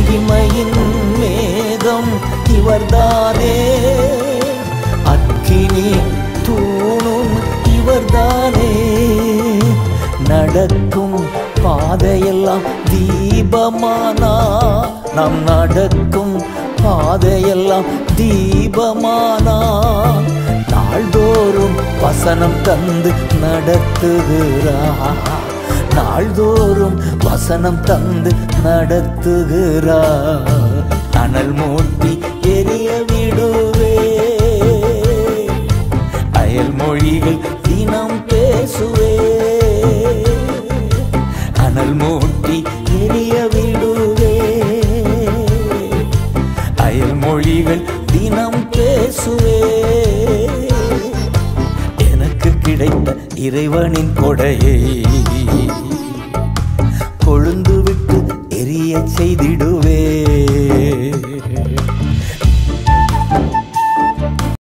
மகிமையின் மேகம் இவர்தானே அக்கினி தூணும் இவர்தானே நடக்கும் பாதையெல்லாம் தீபமானா நாம் நடக்கும் பாதையெல்லாம் தீபமானா நாள்தோறும் வசனம் தந்து நடத்துகிறார் நாள்தோறும் வசனம் தந்து நடத்துகிறார் அனல் மூட்டி எரிய விடுவே அயல் மொழிகள் தினம் பேசுவே அனல் மூட்டி எரிய விடுவே அயல் மொழிகள் தினம் பேசுவே எனக்கு கிடைத்த இறைவனின் கொடையை கொழுந்து விட்டு எரிய செய்திடுவே